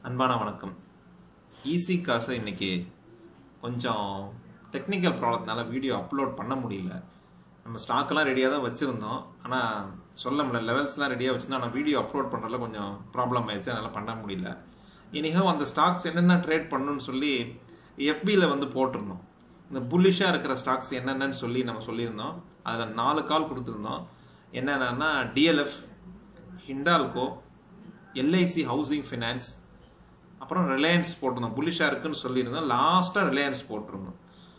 அன்பான வணக்கம் ஈஸி காசை இன்னைக்கு கொஞ்சம் டெக்னிக்கல் ப்ராப்ளத்தினால வீடியோ அப்லோட் பண்ண முடியல நம்ம ஸ்டாக்கெல்லாம் ரெடியாக தான் வச்சுருந்தோம் ஆனால் சொல்ல முடியல லெவல்ஸ்லாம் ரெடியாக வச்சுருந்தோம் ஆனால் வீடியோ அப்லோட் பண்ணுறதுல கொஞ்சம் ப்ராப்ளம் ஆயிடுச்சு அதனால் பண்ண முடியல இனிஹோ அந்த ஸ்டாக்ஸ் என்னென்ன ட்ரேட் பண்ணணும்னு சொல்லி எஃபியில் வந்து போட்டிருந்தோம் இந்த புல்லிஷாக இருக்கிற ஸ்டாக்ஸ் என்னென்னு சொல்லி நம்ம சொல்லியிருந்தோம் அதில் நாலு கால் கொடுத்துருந்தோம் என்னென்னா DLF Hindalco LIC housing finance அப்புறம் ரிலையன்ஸ் போட்டிருந்தோம் புல்லிஷாக இருக்குன்னு சொல்லியிருந்தோம் லாஸ்ட்டாக ரிலையன்ஸ் போட்டிருந்தோம்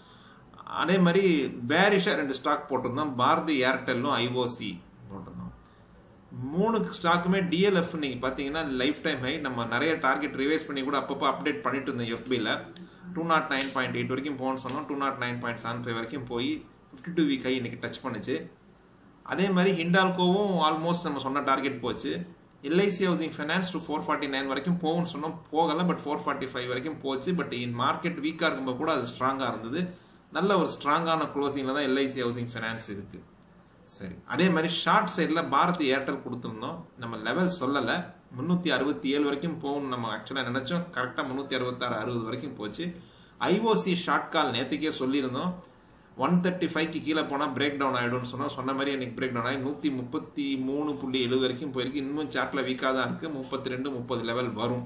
அதே மாதிரி பேரிஷாக ரெண்டு ஸ்டாக் போட்டிருந்தோம் பாரதி ஏர்டெல்லும் ஐஓசி போட்டிருந்தோம் மூணு ஸ்டாக்குமே டிஎல்எஃப் நீங்கள் பார்த்தீங்கன்னா லைஃப் டைம் ஹை நம்ம நிறைய டார்கெட் ரிவைஸ் பண்ணி கூட அப்பப்போ அப்டேட் பண்ணிட்டு இருந்தோம் எஃபியில் two naught nine point eight வரைக்கும் போகணும்னு சொன்னோம் two naught nine point seven five வரைக்கும் போய் ஃபிஃப்டி டூ வீக் ஹை இன்னைக்கு டச் பண்ணுச்சு அதே மாதிரி ஹிண்டால்கோவும் ஆல்மோஸ்ட் நம்ம சொன்ன டார்கெட் போச்சு LIC housing finance to four forty nine வரைக்கும் போகும்னு சொன்னோம் போகல பட் ஃபோர் ஃபார்ட்டி ஃபைவ் வரைக்கும் போச்சு பட் இன் மார்க்கெட் வீக்காக இருக்கும்போது கூட அது ஸ்ட்ராங்காக இருந்தது நல்ல ஒரு ஸ்ட்ராங்கான க்ளோசிங்கில் தான் எல்ஐசி ஹவுசிங் ஃபைனான்ஸ் இருக்கு சரி அதே மாதிரி ஷார்ட் சைடில் பாரத் ஏர்டெல் கொடுத்துருந்தோம் நம்ம லெவல் சொல்லலை முந்நூற்றி அறுபத்தி ஏழு வரைக்கும் போகும் நம்ம ஆக்சுவலாக நினச்சோம் கரெக்டாக முந்நூற்றி அறுபத்தாறு அறுபது வரைக்கும் போச்சு ஐஓசி ஷார்ட் கால் நேற்றுக்கே சொல்லியிருந்தோம் ஒன் தேர்ட்டி ஃபைவ்க்கு கீழே போனால் பிரேக் டவுன் ஆகிடும்னு சொன்னால் சொன்ன மாதிரி எனக்கு பிரேக் டவுன் ஆகி நூற்றி முப்பத்தி மூணு புள்ளி எழுபது வரைக்கும் போயிருக்கு இன்னும் சார்ட்டில் வீக்காக தான் இருக்குது முப்பத்தி ரெண்டு முப்பது லெவல் வரும்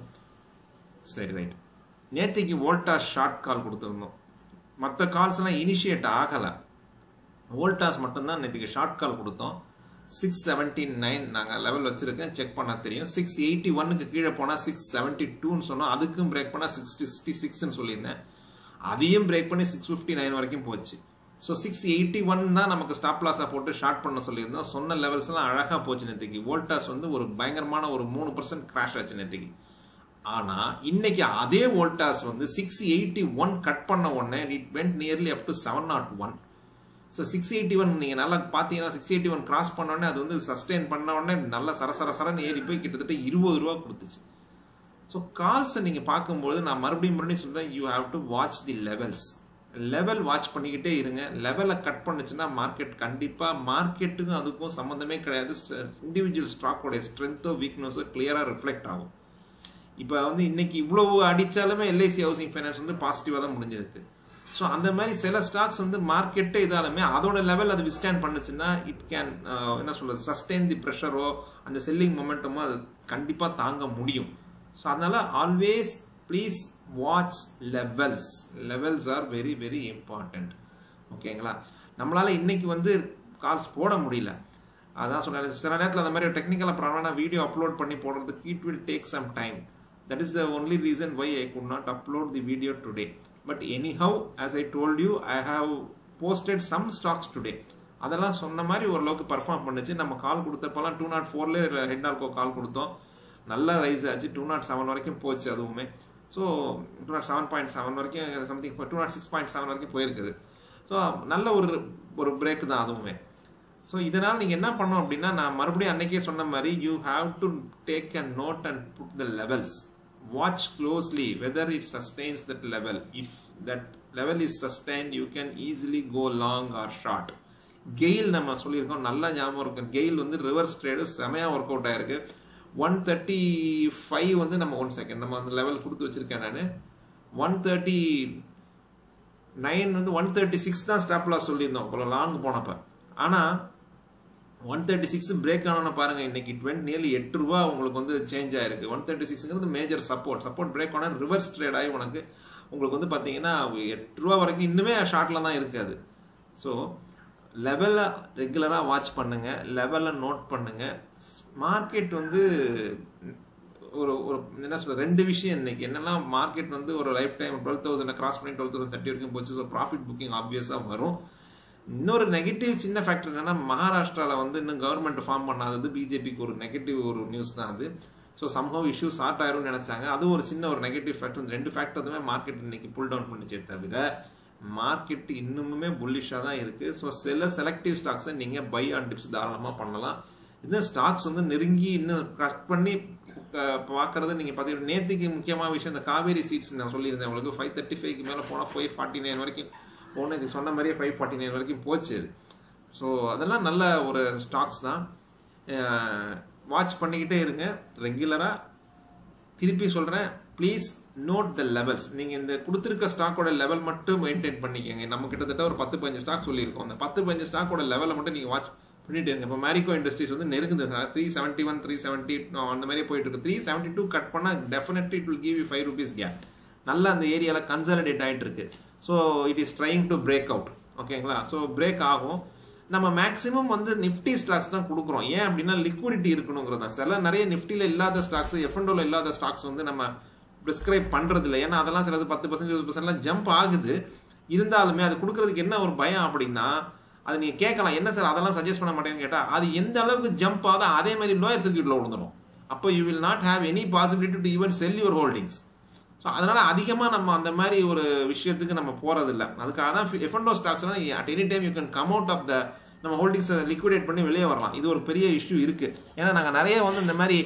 சரி ரைட் நேற்றுக்கு வோல்டாஸ் ஷார்ட் கால் கொடுத்துருந்தோம் மற்ற கால்ஸ் எல்லாம் இனிஷியேட் ஆகலை வோல்டாஸ் மட்டும்தான் நேற்றுக்கு ஷார்ட் கால் கொடுத்தோம் சிக்ஸ் செவன்டி நைன் நாங்கள் லெவல் வச்சிருக்கேன் செக் பண்ணால் தெரியும் சிக்ஸ் எயிட்டி ஒன்னுக்கு கீழே போனால் சிக்ஸ் செவன்டி டூன்னு சொன்னோம் அதுக்கும் பிரேக் பண்ணால் சிக்ஸ் சிக்ஸ்டி சிக்ஸ்ன்னு சொல்லியிருந்தேன் அதையும் பிரேக் பண்ணி சிக்ஸ் ஃபிஃப்டி நைன் வரைக்கும் போச்சு ஸோ சிக்ஸ் எயிட்டி ஒன் தான் நமக்கு ஸ்டாப் லாஸாக போட்டு ஷார்ட் பண்ண சொல்லியிருந்தோம் சொன்ன லெவல்ஸ் எல்லாம் அழகாக போச்சு நேற்றுக்கு வோல்டாஸ் வந்து ஒரு பயங்கரமான ஒரு மூணு பர்சன்ட் கிராஷ் ஆச்சு நேற்றுக்கு ஆனால் இன்னைக்கு அதே வோல்டாஸ் வந்து சிக்ஸ் எயிட்டி ஒன் கட் பண்ண உடனே it went nearly up to seven naught one so six eighty one நீங்கள் நல்லா பார்த்தீங்கன்னா சிக்ஸ் எயிட்டி ஒன் கிராஸ் பண்ண உடனே அது வந்து சஸ்டெயின் பண்ண உடனே நல்லா சரசர சரன்னு ஏறி போய் கிட்டத்தட்ட இருபது ரூபா கொடுத்துச்சு ஸோ கால்ஸை நீங்கள் பார்க்கும்போது நான் மறுபடியும் மறுபடியும் சொல்கிறேன் you have to watch the levels level watch பண்ணிக்கிட்டே இருங்க லெவலை கட் பண்ணுச்சுன்னா மார்க்கெட் கண்டிப்பாக மார்க்கெட்டுக்கும் அதுக்கும் சம்மந்தமே கிடையாது இண்டிவிஜுவல் ஸ்டாக்கோடைய ஸ்ட்ரென்த்தோ வீக்னஸோ கிளியராக ரிஃப்ளெக்ட் ஆகும் இப்போ வந்து இன்னைக்கு இவ்வளவு அடித்தாலுமே எல்ஐசி ஹவுசிங் ஃபைனான்ஸ் வந்து பாசிட்டிவாக தான் முடிஞ்சிருக்கு ஸோ அந்த மாதிரி சில ஸ்டாக்ஸ் வந்து மார்க்கெட்டே இதாலுமே அதோட லெவல் அது விஸ்டாண்ட் பண்ணுச்சுன்னா இட் கேன் என்ன சொல்றது சஸ்டெயின் தி ப்ரெஷரோ அந்த செல்லிங் மொமெண்டமோ அது கண்டிப்பாக தாங்க முடியும் ஸோ அதனால always please watch levels levels are very very important ஓகேங்களா நம்மளால இன்னைக்கு வந்து கால்ஸ் போட முடியல அதான் சொன்னேன் சில நேரத்தில் அந்த மாதிரி டெக்னிக்கலாக ப்ராப்ளம் வீடியோ அப்லோட் பண்ணி போடுறதுக்கு it will take some time that is the only reason why I could not upload the video today but anyhow as I told you I have posted some stocks today அதெல்லாம் சொன்ன மாதிரி ஓரளவுக்கு perform பண்ணுச்சு நம்ம கால் கொடுத்தப்பெல்லாம் two not ஃபோர்லேயே ஹெட்னால்கோ கால் கொடுத்தோம் நல்ல rice ஆச்சு two naught seven வரைக்கும் போச்சு அதுவுமே so two naught seven point seven வரைக்கும் something two naught six point seven வரைக்கும் போயிருக்குது ஸோ நல்ல ஒரு ஒரு பிரேக் தான் அதுவுமே ஸோ இதனால் நீங்கள் என்ன பண்ணணும் அப்படின்னா நான் மறுபடியும் அன்னைக்கே சொன்ன மாதிரி you have to take a note and put the levels watch closely whether it sustains that level if that level is sustain you can easily go long or short GAIL நம்ம சொல்லியிருக்கோம் நல்லா ஞாபகம் இருக்கும் கெயில் வந்து ரிவர்ஸ் ட்ரேடு செமையாக work out ஆயிருக்கு one thirty five வந்து நம்ம ஒன் செகண்ட் நம்ம அந்த லெவல் கொடுத்து வச்சிருக்கேன் நான் ஒன் தேர்ட்டி நைன் வந்து ஒன் தேர்ட்டி சிக்ஸ் தான் ஸ்டாப் லாஸ் சொல்லியிருந்தோம் இவ்வளோ லாங் போனப்ப ஆனால் ஒன் தேர்ட்டி சிக்ஸ் பிரேக் ஆனோன்னு பாருங்க இன்னைக்கு டுவெண்ட் நியர்லி எட்டு ரூபா உங்களுக்கு வந்து சேஞ்ச் ஆயிருக்கு ஒன் தேர்ட்டி சிக்ஸ்ங்கிறது மேஜர் சப்போர்ட் சப்போர்ட் பிரேக் ஆனால் ரிவர்ஸ் ட்ரேட் ஆகி உனக்கு உங்களுக்கு வந்து பார்த்தீங்கன்னா எட்டு ரூபா வரைக்கும் இன்னுமே ஷார்ட்ல தான் இருக்காது ஸோ லெவலை ரெகுலராக வாட்ச் பண்ணுங்க லெவலை நோட் பண்ணுங்க மார்க்கெட் வந்து ஒரு ஒரு என்ன சொல்ற ரெண்டு விஷயம் இன்னைக்கு என்னெல்லாம் மார்க்கெட் வந்து ஒரு lifetime twelve thousand cross பண்ணி டுவெல் தௌசண்ட் தேர்ட்டி வரைக்கும் போச்சு ஸோ ப்ராஃபிட் புக்கிங் ஆப்வியஸாக வரும் இன்னொரு நெகட்டிவ் சின்ன ஃபேக்டர் என்னன்னா மகாராஷ்டிராவில் வந்து இன்னும் கவர்மெண்ட் ஃபார்ம் பண்ணாதது பிஜேபிக்கு ஒரு நெகட்டிவ் ஒரு நியூஸ் தான் அது ஸோ சம்ஹவ் இஷ்யூ ஸ்டார்ட் ஆயிரும்னு நினைச்சாங்க அது ஒரு சின்ன ஒரு நெகட்டிவ் ஃபேக்டர் ரெண்டு ஃபேக்டர் மார்க்கெட் இன்னைக்கு புல் டவுன் பண்ணிச்சே தவிர மார்க்கெட் இன்னுமுமே புல்லிஷாக தான் இருக்கு ஸோ சில செலக்டிவ் ஸ்டாக்ஸை நீங்கள் பை ஆன் டிப்ஸ் தாராளமாக பண்ணலாம் இன்னும் ஸ்டாக்ஸ் வந்து நெருங்கி இன்னும் கட் பண்ணி பார்க்கறது நீங்கள் பார்த்தீங்கன்னா நேற்றுக்கு முக்கியமான விஷயம் இந்த காவேரி சீட்ஸ் நான் சொல்லியிருந்தேன் உங்களுக்கு ஃபைவ் தேர்ட்டி ஃபைவ்க்கு மேலே போனால் ஃபைவ் ஃபார்ட்டி நைன் வரைக்கும் போன இது சொன்ன மாதிரியே ஃபைவ் ஃபார்ட்டி நைன் வரைக்கும் போச்சு ஸோ அதெல்லாம் நல்ல ஒரு ஸ்டாக்ஸ் தான் வாட்ச் பண்ணிக்கிட்டே இருங்க ரெகுலராக திருப்பி சொல்கிறேன் ப்ளீஸ் நோட் த லெவல்ஸ் நீங்க இந்த கொடுத்துருக்க ஸ்டாக்கோட லெவல் மட்டும் மெயின்டைன் பண்ணிக்கங்க நம்ம கிட்டத்தட்ட ஒரு பத்து பதினஞ்சு ஸ்டாக் சொல்லியிருக்கோம் அந்த பத்து பதினஞ்சு ஸ்டாக்கோட லெவலை மட்டும் நீங்க வாட்ச் பண்ணிட்டு இருங்க இப்போ மேரிகோ இண்டஸ்ட்ரீஸ் வந்து நெருங்குது three seventy one three seventy அந்த மாதிரி போயிட்டு இருக்கு த்ரீ செவன்ட்டி டூ கட் பண்ணா definitely it will give you five rupees gap நல்லா அந்த ஏரியால கன்சாலிடேட் ஆயிட்டு இருக்கு so it is trying to break out ஓகேங்களா ஸோ பிரேக் ஆகும் நம்ம மேக்ஸிமம் வந்து நிஃப்டி ஸ்டாக்ஸ் தான் கொடுக்குறோம் ஏன் அப்படின்னா லிக்விடிட்டி இருக்கணுங்கிறது தான் சில நிறைய நிஃப்டியில் இல்லாத ஸ்டாக்ஸ் எஃப்என்டோல இல்லாத ஸ்டாக்ஸ் வந்து நம்ம ப்ரிஸ்கிரைப் பண்றது இல்லை ஏன்னா அதெல்லாம் சிலது பத்து பர்சன்ட் இருபது பர்சன்ட்லாம் ஜம்ப் ஆகுது இருந்தாலுமே அது கொடுக்கறதுக்கு என்ன ஒரு பயம் அப்படின்னா அது நீங்க கேட்கலாம் என்ன சார் அதெல்லாம் சஜஸ்ட் பண்ண மாட்டேன்னு கேட்டா அது எந்த அளவுக்கு ஜம்ப் ஆகுதோ அதே மாதிரி லோயர் சர்க்கியூட்ல விழுந்துடும் அப்போ you will not have any possibility to even sell your holdings so அதனால அதிகமாக நம்ம அந்த மாதிரி ஒரு விஷயத்துக்கு நம்ம போறது இல்லை அதுக்காக தான் எஃப்என்டோ ஸ்டாக்ஸ்லாம் at any time you can come out of the நம்ம ஹோல்டிங்ஸ் லிக்விடேட் பண்ணி வெளியே வரலாம் இது ஒரு பெரிய இஷ்யூ இருக்கு ஏன்னா நாங்கள் நிறைய வந்து இந்த மாதிரி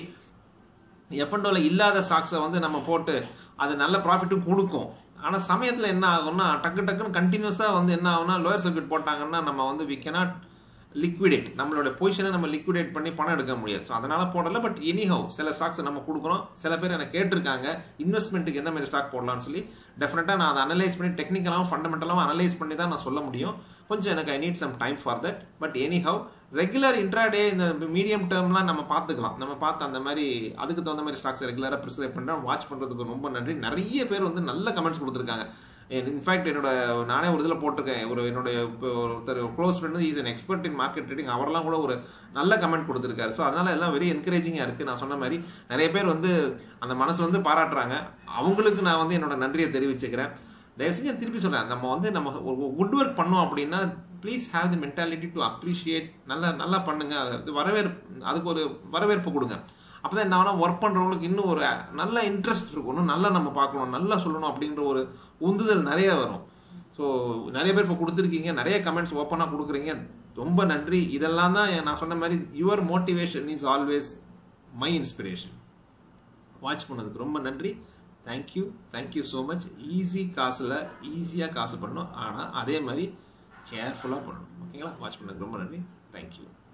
எஃப்என்டோல இல்லாத ஸ்டாக்ஸை வந்து நம்ம போட்டு அது நல்ல ப்ராஃபிட்டும் கொடுக்கும் ஆனால் சமயத்தில் என்ன ஆகும்னா டக்கு டக்குன்னு கண்டினியூஸாக வந்து என்ன ஆகும்னா லோயர் சர்க்கியூட் போட்டாங்கன்னா நம்ம வந்து வி cannot லிக்விடேட் நம்மளோட பொசிஷனை நம்ம லிக்விடேட் பண்ணி பணம் எடுக்க முடியாது ஸோ அதனால போடல பட் எனிஹவ் சில ஸ்டாக்ஸ் நம்ம கொடுக்குறோம் சில பேர் எனக்கு கேட்டிருக்காங்க இன்வெஸ்ட்மெண்ட்டுக்கு எந்த மாதிரி ஸ்டாக் போடலாம்னு சொல்லி டெஃபினட்டாக நான் அதை அனலைஸ் பண்ணி டெக்னிக்கலாகவும் ஃபண்டமெண்டலாகவும் அனலைஸ் பண்ணி தான் நான் சொல்ல முடியும் கொஞ்சம் எனக்கு I need some time for that but anyhow regular intraday இந்த மீடியம் டேர்ம்லாம் நம்ம பார்த்துக்கலாம் நம்ம பார்த்து அந்த மாதிரி அதுக்கு தகுந்த மாதிரி ஸ்டாக்ஸ் ரெகுலராக ப்ரிஸ்கிரைப் பண்ணுறோம் வாட்ச் பண்ணுறதுக்கு ரொம்ப நன்றி நிறைய பேர் வந்து நல்ல கமெண்ட்ஸ் கொடுத்துருக்காங்க இன்ஃபேக்ட் என்னோட நானே ஒரு இதில் போட்டிருக்கேன் ஒரு என்னுடைய இப்போ ஒருத்தர் close friend is an expert in market trading அவரெல்லாம் கூட ஒரு நல்ல கமெண்ட் கொடுத்துருக்காரு ஸோ அதனால எல்லாம் வெரி என்கரேஜிங்காக இருக்குது நான் சொன்ன மாதிரி நிறைய பேர் வந்து அந்த மனசு வந்து பாராட்டுறாங்க அவங்களுக்கு நான் வந்து என்னோட நன்றியை தெரிவிச்சுக்கிறேன் தயவு செஞ்சு நான் திருப்பி சொல்றேன் நம்ம வந்து நம்ம குட் ஒர்க் பண்ணோம் அப்படின்னா please have the mentality to appreciate நல்லா நல்லா பண்ணுங்க அது வரவேற்பு அதுக்கு ஒரு வரவேற்பு கொடுங்க அப்பதான் என்ன ஒர்க் பண்றவங்களுக்கு இன்னும் ஒரு நல்ல இன்ட்ரெஸ்ட் இருக்கும் இன்னும் நல்லா நம்ம பார்க்கணும் நல்லா சொல்லணும் அப்படின்ற ஒரு உந்துதல் நிறைய வரும் ஸோ நிறைய பேர் இப்போ கொடுத்துருக்கீங்க நிறைய கமெண்ட்ஸ் ஓப்பனாக கொடுக்குறீங்க ரொம்ப நன்றி இதெல்லாம் தான் நான் சொன்ன மாதிரி your motivation is always my inspiration watch பண்ணதுக்கு ரொம்ப நன்றி thank you thank you so much easy காசில் ஈஸியாக காசு பண்ணணும் ஆனால் அதே மாதிரி கேர்ஃபுல்லாக பண்ணணும் ஓகேங்களா வாட்ச் பண்ணதுக்கு ரொம்ப நன்றி தேங்க்யூ